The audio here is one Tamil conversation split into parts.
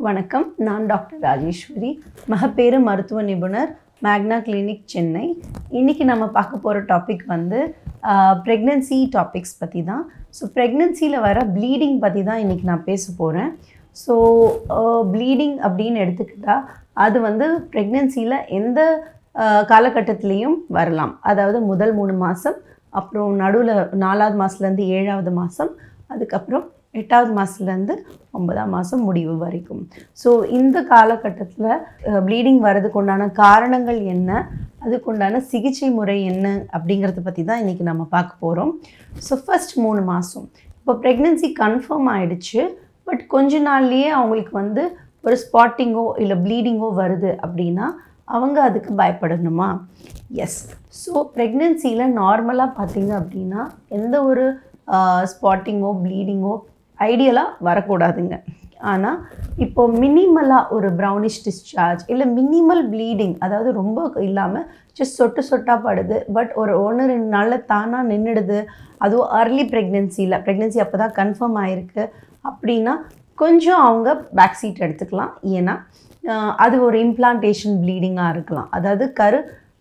வணக்கம் நான் டாக்டர் ராஜேஸ்வரி மகப்பேறு மருத்துவ நிபுணர் மேக்னா கிளினிக் சென்னை இன்றைக்கி நம்ம பார்க்க போகிற டாபிக் வந்து ப்ரெக்னென்சி டாபிக்ஸ் பற்றி தான் ஸோ ப்ரெக்னென்சியில் வர ப்ளீடிங் பற்றி தான் இன்றைக்கி நான் பேச போகிறேன் ஸோ ப்ளீடிங் அப்படின்னு எடுத்துக்கிட்டால் அது வந்து ப்ரெக்னென்சியில் எந்த காலகட்டத்திலையும் வரலாம் அதாவது முதல் மூணு மாதம் அப்புறம் நடுவில் நாலாவது மாதத்துலேருந்து ஏழாவது மாதம் அதுக்கப்புறம் எட்டாவது மாதத்துலேருந்து ஒன்பதாம் மாதம் முடிவு வரைக்கும் ஸோ இந்த காலகட்டத்தில் ப்ளீடிங் வர்றதுக்கு உண்டான காரணங்கள் என்ன அதுக்குண்டான சிகிச்சை முறை என்ன அப்படிங்கிறத பற்றி தான் இன்றைக்கி நம்ம பார்க்க போகிறோம் ஸோ ஃபஸ்ட் மூணு மாதம் இப்போ ப்ரெக்னென்சி கன்ஃபார்ம் ஆகிடுச்சு பட் கொஞ்ச நாள்லேயே அவங்களுக்கு வந்து ஒரு ஸ்பாட்டிங்கோ இல்லை ப்ளீடிங்கோ வருது அப்படின்னா அவங்க அதுக்கு பயப்படணுமா எஸ் ஸோ ப்ரெக்னென்சியில் நார்மலாக பார்த்தீங்க அப்படின்னா எந்த ஒரு ஸ்பாட்டிங்கோ ப்ளீடிங்கோ ஐடியலாக வரக்கூடாதுங்க ஆனால் இப்போ மினிமலாக ஒரு ப்ரௌனிஷ் டிஸ்சார்ஜ் இல்லை மினிமல் ப்ளீடிங் அதாவது ரொம்ப இல்லாமல் ஜஸ்ட் சொட்டு சொட்டாக படுது பட் ஒரு ஒன்று ரெண்டு நாளில் தானாக நின்றுடுது அதுவும் அர்லி ப்ரெக்னென்சியில் ப்ரெக்னென்சி அப்போ தான் கன்ஃபார்ம் ஆகிருக்கு அப்படின்னா கொஞ்சம் அவங்க பேக் சீட் எடுத்துக்கலாம் ஏன்னா அது ஒரு இம்ப்ளான்டேஷன் ப்ளீடிங்காக இருக்கலாம் அதாவது கரு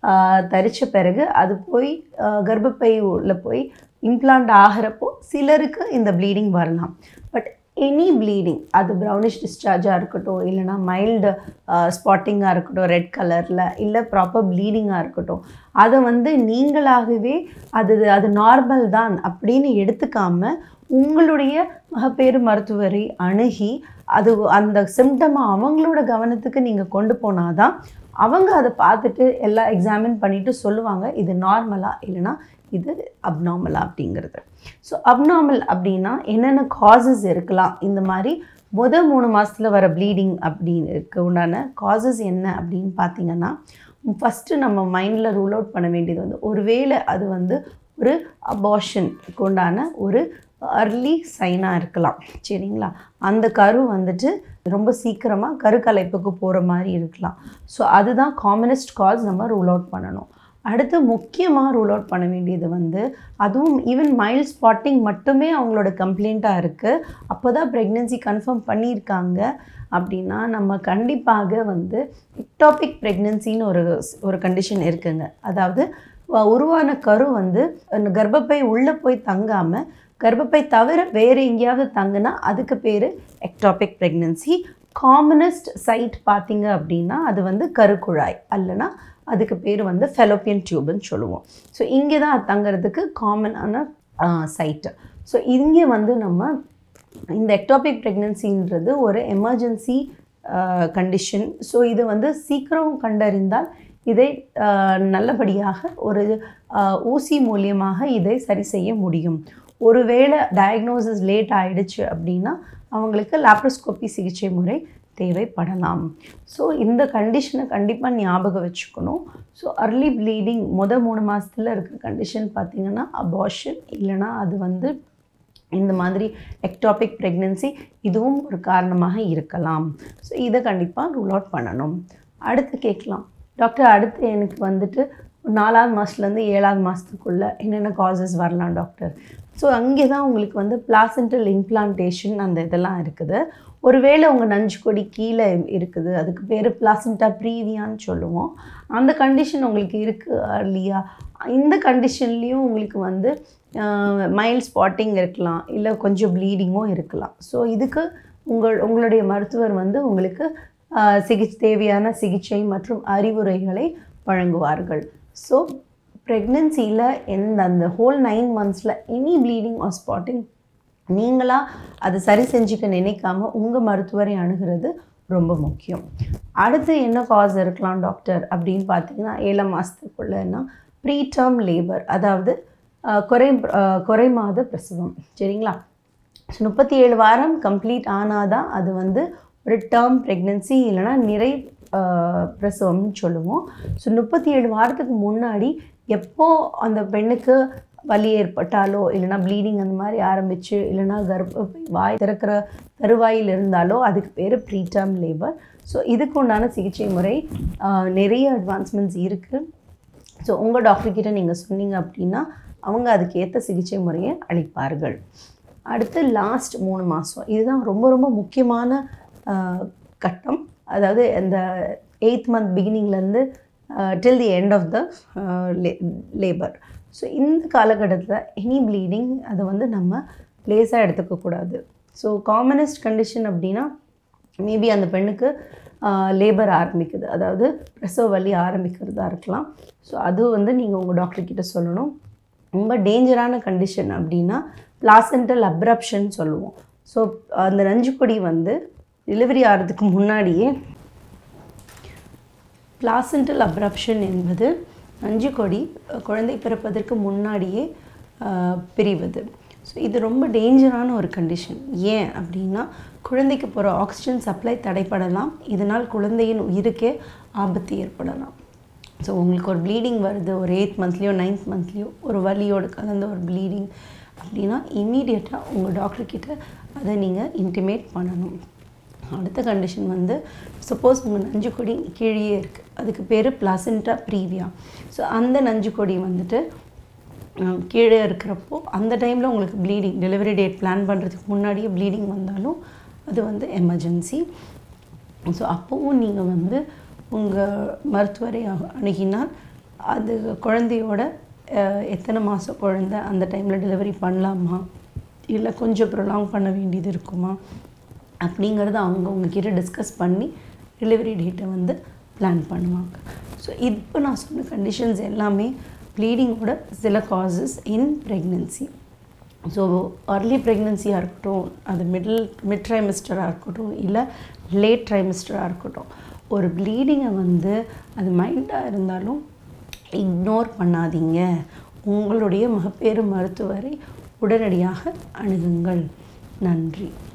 தரித்த பிறகு அது போய் கர்ப்பப்பை உள்ள போய் இம்ப்ளான்ட் ஆகிறப்போ சிலருக்கு இந்த ப்ளீடிங் வரலாம் பட் எனி ப்ளீடிங் அது ப்ரௌனிஷ் டிஸ்சார்ஜாக இருக்கட்டும் இல்லைனா மைல்டு ஸ்பாட்டிங்காக இருக்கட்டும் ரெட் கலரில் இல்லை ப்ராப்பர் ப்ளீடிங்காக இருக்கட்டும் அதை வந்து நீங்களாகவே அது அது நார்மல் தான் அப்படின்னு எடுத்துக்காமல் உங்களுடைய மகப்பேறு மருத்துவரை அணுகி அது அந்த சிம்டமை அவங்களோட கவனத்துக்கு நீங்கள் கொண்டு போனால் தான் அவங்க அதை பார்த்துட்டு எல்லாம் எக்ஸாமின் பண்ணிவிட்டு சொல்லுவாங்க இது நார்மலாக இல்லைனா இது அப்நார்மலா அப்படிங்கிறது ஸோ அப்நார்மல் அப்படின்னா என்னென்ன காசஸ் இருக்கலாம் இந்த மாதிரி முத மூணு மாதத்தில் வர ப்ளீடிங் அப்படின்னு உண்டான காசஸ் என்ன அப்படின்னு பார்த்தீங்கன்னா ஃபஸ்ட்டு நம்ம மைண்டில் ரூல் அவுட் பண்ண வேண்டியது வந்து ஒருவேளை அது வந்து ஒரு அபார்ஷனுக்கு உண்டான ஒரு அர்லி சைனாக இருக்கலாம் சரிங்களா அந்த கரு வந்துட்டு ரொம்ப சீக்கிரமாக கருக்கலைப்புக்கு போகிற மாதிரி இருக்கலாம் ஸோ அதுதான் காமனஸ்ட் காஸ் நம்ம ரூல் அவுட் பண்ணணும் அடுத்து முக்கியமாக ரூல் அவுட் பண்ண வேண்டியது வந்து அதுவும் ஈவன் மைல்ட் ஸ்பாட்டிங் மட்டுமே அவங்களோட கம்ப்ளைண்ட்டாக இருக்குது அப்போ தான் ப்ரெக்னென்சி கன்ஃபார்ம் பண்ணியிருக்காங்க அப்படின்னா நம்ம கண்டிப்பாக வந்து எக்டாபிக் ப்ரெக்னென்சின்னு ஒரு ஒரு கண்டிஷன் இருக்குங்க அதாவது உருவான கரு வந்து கர்ப்பப்பை உள்ளே போய் தங்காமல் கர்ப்பப்பை தவிர வேறு எங்கேயாவது தங்குனா அதுக்கு பேர் எக்டாபிக் ப்ரெக்னென்சி காமனஸ்ட் சைட் பார்த்தீங்க அப்படின்னா அது வந்து கருக்குழாய் அல்லனா அதுக்கு பேர் வந்து ஃபெலோப்பியன் டியூப்னு சொல்லுவோம் ஸோ இங்கே தான் அது தங்குறதுக்கு காமனான சைட்டு ஸோ இங்கே வந்து நம்ம இந்த எக்டாபிக் ப்ரெக்னென்சின்றது ஒரு எமர்ஜென்சி கண்டிஷன் ஸோ இது வந்து சீக்கிரம் கண்டறிந்தால் இதை நல்லபடியாக ஒரு ஊசி மூலியமாக இதை சரி செய்ய முடியும் ஒருவேளை டயக்னோசிஸ் லேட் ஆகிடுச்சு அப்படின்னா அவங்களுக்கு லாப்ரோஸ்கோப்பி சிகிச்சை முறை தேவைப்படலாம் ஸோ இந்த கண்டிஷனை கண்டிப்பாக ஞாபகம் வச்சுக்கணும் ஸோ அர்லி ப்ளீடிங் முத மூணு மாதத்தில் இருக்க கண்டிஷன் பார்த்திங்கன்னா அபார்ஷன் இல்லைனா அது வந்து இந்த மாதிரி எக்டாபிக் ப்ரெக்னென்சி இதுவும் ஒரு காரணமாக இருக்கலாம் ஸோ இதை கண்டிப்பாக ரூல் அவுட் பண்ணணும் அடுத்து கேட்கலாம் டாக்டர் அடுத்து எனக்கு வந்துட்டு நாலாவது மாதத்துலேருந்து ஏழாவது மாதத்துக்குள்ளே என்னென்ன காசஸ் வரலாம் டாக்டர் ஸோ அங்கே தான் உங்களுக்கு வந்து பிளாசென்டல் இம்ப்ளான்டேஷன் அந்த இதெல்லாம் இருக்குது ஒருவேளை உங்கள் நஞ்சு கொடி கீழே இருக்குது அதுக்கு பேர் பிளாசென்டா ப்ரீவியான்னு சொல்லுவோம் அந்த கண்டிஷன் உங்களுக்கு இருக்குது இல்லையா இந்த கண்டிஷன்லேயும் உங்களுக்கு வந்து மைல் ஸ்பாட்டிங் இருக்கலாம் இல்லை கொஞ்சம் ப்ளீடிங்கும் இருக்கலாம் ஸோ இதுக்கு உங்கள் உங்களுடைய மருத்துவர் வந்து உங்களுக்கு சிகிச்சை தேவையான சிகிச்சை மற்றும் அறிவுரைகளை வழங்குவார்கள் ஸோ ப்ரெக்னென்சியில் எந்த அந்த ஹோல் நைன் மந்த்ஸில் எனி ப்ளீடிங் ஆர் ஸ்பாட்டிங் நீங்களாக அதை சரி செஞ்சுக்க நினைக்காம உங்கள் மருத்துவரை அணுகிறது ரொம்ப முக்கியம் அடுத்து என்ன காஸ் இருக்கலாம் டாக்டர் அப்படின்னு பார்த்தீங்கன்னா ஏழாம் மாதத்துக்குள்ளேன்னா ப்ரீ டேர்ம் லேபர் அதாவது குறை குறை மாத பிரசவம் சரிங்களா ஸோ முப்பத்தி ஏழு வாரம் கம்ப்ளீட் ஆனால் தான் அது வந்து ஒரு டேர்ம் ப்ரெக்னென்சி இல்லைனா நிறை பிரசவம்னு சொல்லுவோம் ஸோ முப்பத்தி ஏழு வாரத்துக்கு முன்னாடி எப்போ அந்த பெண்ணுக்கு வலி ஏற்பட்டாலோ இல்லைனா ப்ளீடிங் அந்த மாதிரி ஆரம்பிச்சு இல்லைனா கர்ப்ப வாய் திறக்கிற தருவாயில் இருந்தாலோ அதுக்கு பேர் ப்ரீடம் லேபர் ஸோ இதுக்கு உண்டான சிகிச்சை முறை நிறைய அட்வான்ஸ்மெண்ட்ஸ் இருக்குது ஸோ உங்கள் டாக்டர்கிட்ட நீங்கள் சொன்னீங்க அப்படின்னா அவங்க அதுக்கு ஏற்ற சிகிச்சை முறையை அளிப்பார்கள் அடுத்து லாஸ்ட் மூணு மாதம் இதுதான் ரொம்ப ரொம்ப முக்கியமான கட்டம் அதாவது இந்த எயித் மந்த் பிகினிங்லேருந்து till the end of the labour so இந்த காலகட்டத்தில் எனி ப்ளீடிங் அதை வந்து நம்ம லேஸாக எடுத்துக்கக்கூடாது ஸோ காமனஸ்ட் கண்டிஷன் அப்படின்னா மேபி அந்த பெண்ணுக்கு லேபர் ஆரம்பிக்குது அதாவது பிரசவ வலி ஆரம்பிக்கிறதா இருக்கலாம் ஸோ அது வந்து நீங்கள் உங்கள் டாக்டர்கிட்ட சொல்லணும் ரொம்ப டேஞ்சரான கண்டிஷன் அப்படின்னா பிளாசென்டல் அப்ரப்ஷன் சொல்லுவோம் ஸோ அந்த நஞ்சுக்கொடி வந்து டெலிவரி ஆகிறதுக்கு முன்னாடியே பிளாசென்டல் அப்ரப்ஷன் என்பது நஞ்சுக்கொடி குழந்தை பிறப்பதற்கு முன்னாடியே ஆஹ், பிரிவது ஸோ இது ரொம்ப டேஞ்சரான ஒரு கண்டிஷன் ஏன் அப்படின்னா குழந்தைக்கு போகிற ஆக்சிஜன் சப்ளை தடைப்படலாம் இதனால் குழந்தையின் உயிருக்கே ஆபத்து ஏற்படலாம் ஸோ உங்களுக்கு ஒரு ப்ளீடிங் வருது ஒரு எயித் மந்த்லேயோ நைன்த் மந்த்லேயோ ஒரு வலியோடு கலந்த ஒரு ப்ளீடிங் அப்படின்னா இமீடியட்டாக உங்கள் டாக்டர்கிட்ட அதை நீங்கள் இன்டிமேட் பண்ணணும் அடுத்த கண்டிஷன் வந்து சப்போஸ் உங்கள் நஞ்சுக்கொடி கீழே இருக்குது அதுக்கு பேர் பிளாசென்டா ப்ரீவியா ஸோ அந்த நஞ்சுக்கொடி வந்துட்டு அஹ், கீழே இருக்கிறப்போ அந்த டைமில் உங்களுக்கு ப்ளீடிங் டெலிவரி டேட் பிளான் பண்ணுறதுக்கு முன்னாடியே ப்ளீடிங் வந்தாலும் அது வந்து எமர்ஜென்சி ஸோ அப்போவும் நீங்கள் வந்து உங்கள் மருத்துவரை அ- அணுகினால் அது குழந்தையோட அஹ், எத்தனை மாதம் குழந்தை அந்த டைமில் டெலிவரி பண்ணலாமா இல்லை கொஞ்சம் ப்ரொலாங் பண்ண வேண்டியது இருக்குமா அப்படிங்கிறத அவங்க உங்ககிட்ட டிஸ்கஸ் பண்ணி டெலிவரி டேட்டை வந்து பிளான் பண்ணுவாங்க ஸோ இப்போ நான் சொன்ன கண்டிஷன்ஸ் எல்லாமே ப்ளீடிங்கோட சில causes in pregnancy so early ப்ரெக்னென்சியாக இருக்கட்டும் அது மிடில் மிட் ட்ரைமிஸ்டராக இருக்கட்டும் இல்லை லேட் ட்ரைமிஸ்டராக இருக்கட்டும் ஒரு ப்ளீடிங்கை வந்து அது மைல்டாக இருந்தாலும் இக்னோர் பண்ணாதீங்க உங்களுடைய மகப்பேறு மருத்துவரை உடனடியாக அணுகுங்கள் நன்றி